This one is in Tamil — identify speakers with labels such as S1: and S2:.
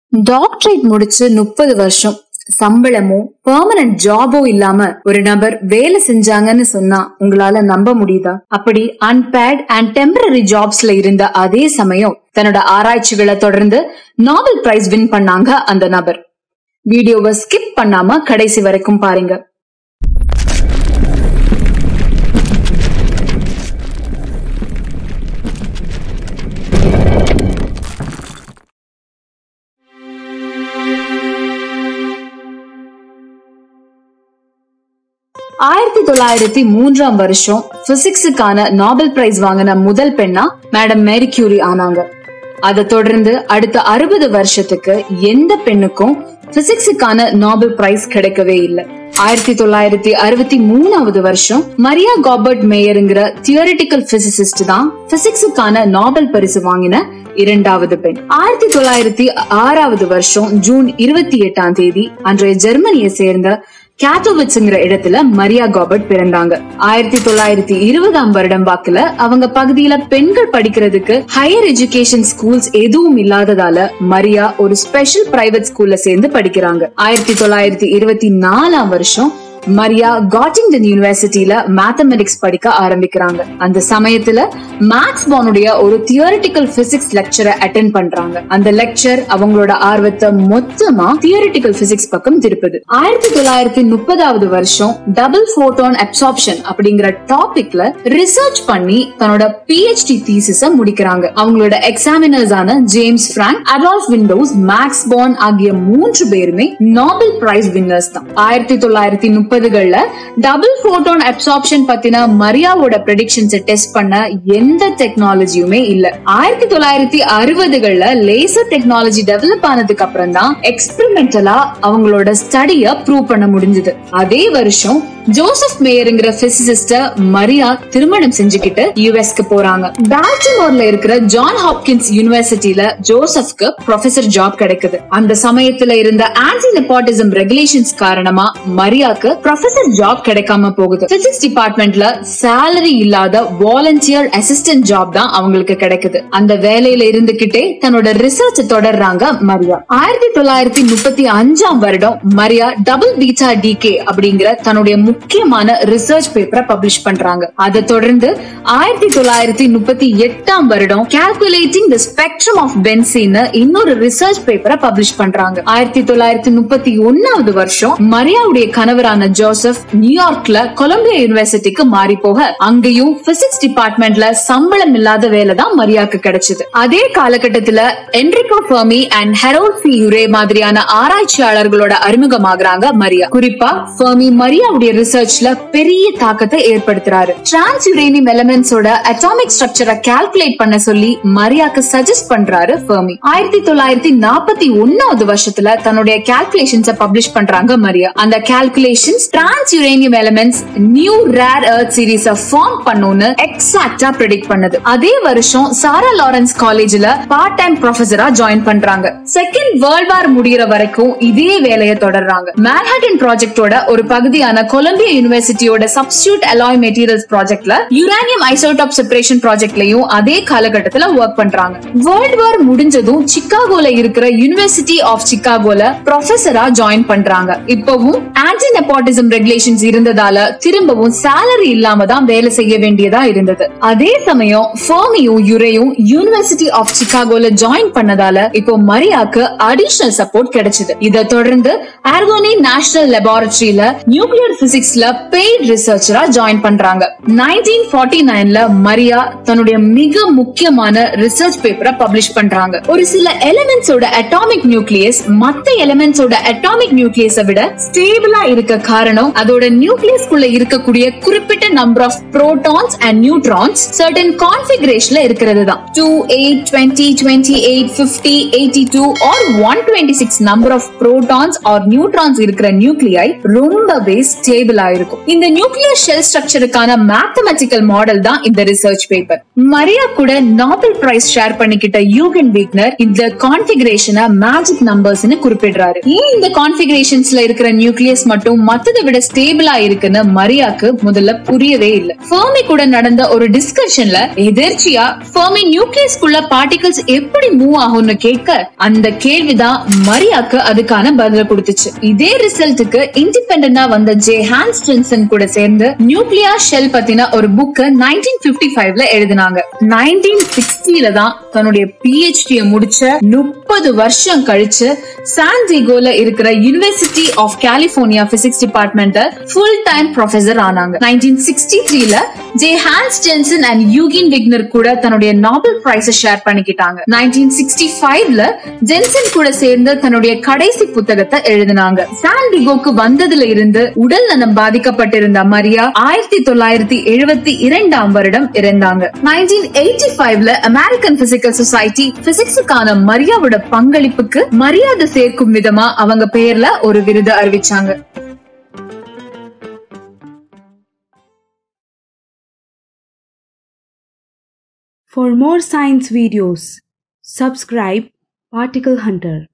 S1: டாக்டரேட் முடிச்சு முப்பது வருஷம் சம்பளமும் பெர்மனன்ட் ஜாபோ இல்லாம ஒரு நபர் வேலை செஞ்சாங்கன்னு சொன்னா உங்களால நம்ப முடியுதா அப்படி அன்பேட் அண்ட் டெம்பரரி ஜாப்ஸ்ல இருந்த அதே சமயம் தன்னோட ஆராய்ச்சிகளை தொடர்ந்து நோபல் பிரைஸ் வின் பண்ணாங்க அந்த நபர் வீடியோவை ஸ்கிப் பண்ணாம கடைசி வரைக்கும் பாருங்க ஆயிரத்தி தொள்ளாயிரத்தி மூன்றாம் வருஷம் பிசிக்ஸுக்கான நோபல் பிரைஸ் வாங்கின முதல் பெண்ணா மேடம் மேரி கியூரி ஆனாங்க அதை தொடர்ந்து அடுத்த அறுபது வருஷத்துக்கு எந்த பெண்ணுக்கும் பிசிக்ஸுக்கான நோபல் பிரைஸ் கிடைக்கவே இல்லை ஆயிரத்தி தொள்ளாயிரத்தி அறுபத்தி மூணாவது வருஷம் மரியா காபர்ட் மேயருங்கிற தியோரிட்டிக்கல் பிசிசிஸ்ட் தான் பிசிக்ஸுக்கான நோபல் பரிசு வாங்கின இரண்டாவது பெண் ஆயிரத்தி தொள்ளாயிரத்தி ஆறாவது வருஷம் ஜூன் இருபத்தி எட்டாம் தேதி அன்றைய ஜெர்மனியை சேர்ந்த கேட்டோவிட்ஸ்ங்கிற இடத்துல மரியா காபர்ட் பிறந்தாங்க ஆயிரத்தி தொள்ளாயிரத்தி இருபதாம் வருடம் வாக்குல அவங்க பகுதியில பெண்கள் படிக்கிறதுக்கு ஹையர் எஜுகேஷன் ஸ்கூல்ஸ் எதுவும் இல்லாததால மரியா ஒரு ஸ்பெஷல் பிரைவேட் ஸ்கூல்ல சேர்ந்து படிக்கிறாங்க ஆயிரத்தி தொள்ளாயிரத்தி இருபத்தி நாலாம் வருஷம் மரியா காட்டிங்டன் யூனிவர்சிட்டியில மேத்தமெட்டிக்ஸ் படிக்க ஆரம்பிக்கிறாங்க அந்த சமயத்துல மேக்ஸ் பானுடைய ஒரு தியோரிட்டிக்கல் பிசிக்ஸ் லெக்சரை அட்டென்ட் பண்றாங்க அந்த லெக்சர் அவங்களோட ஆர்வத்தை மொத்தமா தியோரிட்டிக்கல் பிசிக்ஸ் பக்கம் திருப்புது ஆயிரத்தி தொள்ளாயிரத்தி முப்பதாவது வருஷம் டபுள் போட்டோன் அப்சார்ப்ஷன் அப்படிங்கிற டாபிக்ல ரிசர்ச் பண்ணி தன்னோட பிஹெச்டி தீசிஸ முடிக்கிறாங்க அவங்களோட எக்ஸாமினர்ஸ் ஆன James Franck Adolf Windaus Max Born ஆகிய மூன்று பேருமே நோபல் பிரைஸ் வின்னர்ஸ் தான் ஆயிரத்தி தொள்ளாயிரத்தி முப்பதுகள்ல டபுள் போட்டோன் அப்சார்ப்ஷன் பத்தின மரியாவோட ப்ரெடிக்ஷன்ஸ் டெஸ்ட் பண்ண எந்த டெக்னாலஜியுமே இல்ல ஆயிரத்தி தொள்ளாயிரத்தி அறுபதுகள்ல லேசர் டெக்னாலஜி டெவலப் ஆனதுக்கு அப்புறம் தான் எக்ஸ்பெரிமெண்டலா அவங்களோட ஸ்டடிய ப்ரூவ் பண்ண முடிஞ்சது அதே வருஷம் ஜோசப் மேயருங்கிற பிசிசிஸ்ட மரியா திருமணம் செஞ்சுக்கிட்டு யுஎஸ்க்கு போறாங்க பால்டிமோர்ல இருக்கிற ஜான் ஹாப்கின்ஸ் யூனிவர்சிட்டியில ஜோசப்க்கு ப்ரொஃபசர் ஜாப் கிடைக்குது அந்த சமயத்துல இருந்த ஆன்டி நெப்பாட்டிசம் ரெகுலேஷன்ஸ் காரணமா மரியாக்கு ப்ரொஃபசர் ஜாப் கிடைக்காம போகுது பிசிக்ஸ் டிபார்ட்மெண்ட்ல சேலரி இல்லாத வாலண்டியர் அசிஸ்டன்ட் ஜாப் தான் அவங்களுக்கு கிடைக்குது அந்த வேலையில இருந்துகிட்டே தன்னோட ரிசர்ச் தொடர்றாங்க மரியா ஆயிரத்தி தொள்ளாயிரத்தி முப்பத்தி அஞ்சாம் வருடம் மரியா டபுள் பீட்டா டிகே அப்படிங்கிற தன்னுடைய முக்கியமான ரிசர்ச் பேப்பரை பப்ளிஷ் பண்றாங்க அதை தொடர்ந்து ஆயிரத்தி தொள்ளாயிரத்தி முப்பத்தி எட்டாம் வருடம் calculating the spectrum of benzene இன்னொரு ரிசர்ச் பேப்பரை பப்ளிஷ் பண்றாங்க ஆயிரத்தி தொள்ளாயிரத்தி முப்பத்தி ஒன்னாவது வருஷம் மரியாவுடைய கணவரான ஜோசப் நியூயார்க்ல கொலம்பியா யூனிவர்சிட்டிக்கு மாறி போக அங்கேயும் பிசிக்ஸ் டிபார்ட்மெண்ட்ல சம்பளம் இல்லாத வேலை தான் மரியாக்கு கிடைச்சது அதே காலகட்டத்துல Enrico Fermi and Harold C Urey மாதிரியான ஆராய்ச்சியாளர்களோட அறிமுகமாகறாங்க மரியா குறிப்பா ஃபெர்மி மரியாவுடைய ரிசர்ச்ல பெரிய தாக்கத்தை ஏற்படுத்துறாரு டிரான்ஸ் யுரேனியம் எலிமெண்ட்ஸோட அட்டாமிக் ஸ்ட்ரக்சரை கால்குலேட் பண்ண சொல்லி மரியாக்கு சஜஸ்ட் பண்றாரு ஃபெர்மி ஆயிரத்தி தொள்ளாயிரத்தி நாற்பத்தி ஒன்னாவது வருஷத்துல தன்னுடைய கால்குலேஷன்ஸ பப்ளிஷ் பண்றாங்க மரியா அந்த calculations transuranium elements new rare earth series form பண்ணும்னு எக்ஸாக்டா ப்ரெடிக்ட் பண்ணுது அதே வருஷம் சாரா லாரன்ஸ் காலேஜ்ல பார்ட் டைம் ப்ரொஃபஸரா ஜாயின் பண்றாங்க செகண்ட் வேர்ல்ட் வார் முடியற வரைக்கும் இதே வேலையை தொடர்றாங்க மேன்ஹாட்டன் ப்ராஜெக்டோட ஒரு பகுதியான கொலம்பியா யூனிவர்சிட்டியோட சப்ஸ்டியூட் அலாய் மெட்டீரியல்ஸ் ப்ராஜெக்ட்ல யுரேனியம் ஐசோடாப் செப்பரேஷன் ப்ராஜெக்ட்லயும் அதே காலகட்டத்துல ஒர்க் பண்றாங்க வேர்ல்ட் வார் முடிஞ்சதும் சிக்காகோல இருக்கிற யூனிவர்சிட்டி ஆஃப் சிக்காகோல ப்ரொஃபஸரா ஜாயின் பண்றாங்க இப்பவும் ஆன்டி நெப்பாட்டிசம் ரெகுலேஷன்ஸ் இருந்ததால திரும்பவும் சேலரி இல்லாம தான் வேலை செய்ய வேண்டியதா இருந்தது அதே சமயம் ஃபோமியும் யுரேயும் யூனிவர்சிட்டி ஆஃப் சிக்காகோல ஜாயின் பண்ணதால இப்போ மரியாக்கு அடிஷனல் சப்போர்ட் கிடைச்சது இதை தொடர்ந்து ஆர்கோனி நேஷனல் லெபார்டரியில நியூக்ளியர் பிசிக்ஸ்ல பெய்ட் ரிசர்ச்சரா ஜாயின் பண்றாங்க நைன்டீன் ஃபார்ட்டி நைன்ல மரியா தன்னுடைய மிக முக்கியமான ரிசர்ச் பேப்பரை பப்ளிஷ் பண்றாங்க ஒரு சில எலிமெண்ட்ஸோட அட்டாமிக் நியூக்ளியஸ் மத்த எலிமெண்ட்ஸோட அட்டாமிக் நியூக்ளியஸை விட ஸ்டேபிளா இருக்க காரணம் அதோட நியூக்ளியஸ்குள்ள இருக்கக்கூடிய குறிப்பிட்ட number of protons and neutrons certain கான்பிகரேஷன்ல இருக்கிறது தான் two eight twenty twenty eight fifty eighty two or one twenty six number of protons or neutrons இருக்கிற நியூக்ளியை ரொம்பவே ஸ்டேபிள் ஆயிருக்கும் இந்த நியூக்ளியர் ஷெல் ஸ்ட்ரக்சருக்கான மேத்தமெட்டிக்கல் மாடல் தான் இந்த ரிசர்ச் பேப்பர் மரியா கூட நாபல் பிரைஸ் ஷேர் பண்ணிக்கிட்ட யூகன் வீக்னர் இந்த கான்பிகரேஷனை மேஜிக் நம்பர்ஸ்னு குறிப்பிடுறாரு ஏன் இந்த கான்பிகரேஷன்ஸ்ல இருக்கிற நியூக்ளியஸ் மட்டும் மத்ததை விட ஸ்டேபிளா இருக்குன்னு மரியாக்கு முதல்ல புரியவே இல்ல ஃபெர்மி கூட நடந்த ஒரு டிஸ்கஷன்ல எதிர்ச்சியா ஃபெர்மி நியூக்ளியஸ்குள்ள பார்ட்டிகல்ஸ் எப்படி மூவ் ஆகும்னு கேட்க அந்த கேள்விதான் மரியாக்கு அதுக்கான பதில கொடுத்துச்சு இதே ரிசல்ட்டுக்கு இண்டிபெண்டா வந்த ஜே ஹான்ஸ் ஜென்சன் கூட சேர்ந்து நியூக்ளியர் ஷெல் பத்தின ஒரு புக் நைன்டீன் பிப்டி ஃபைவ்ல எழுதினாங்க நைன்டீன் சிக்ஸ்டில தான் தன்னுடைய பிஹெச்டிய முடிச்ச முப்பது வருஷம் கழிச்சு சான் டிகோல இருக்கிற university of California physics department full time professor ஆனாங்க நைன்டீன் சிக்ஸ்டி த்ரீல J Hans Jensen and Eugene Wigner கூட தன்னுடைய நாபல் பிரைஸ் ஷேர் பண்ணிக்கிட்டாங்க நைன்டீன் சிக்ஸ்டி ஃபைவ்ல ஜென்சன் கூட சேர்ந்து தன்னுடைய கடைசி புத்தகத்தை எழுதினாங்க சான் டிகோக்கு வந்ததுல இருந்து உடல் நலம் பாதிக்கப்பட்டிருந்த மரியா ஆயிரத்தி தொள்ளாயிரத்தி எழுபத்தி இரண்டாம் வருடம் இறந்தாங்க நைன்டீன் எயிட்டி ஃபைவ்ல அமெரிக்கன் பிசிக்கல் சொசைட்டி பிசிக்ஸுக்கான மரியாவோட பங்களிப்புக்கு மரியாதை சேர்க்கும் விதமா அவங்க பெயர்ல ஒரு விருது அறிவிச்சாங்க
S2: For more science videos, subscribe Particle Hunter.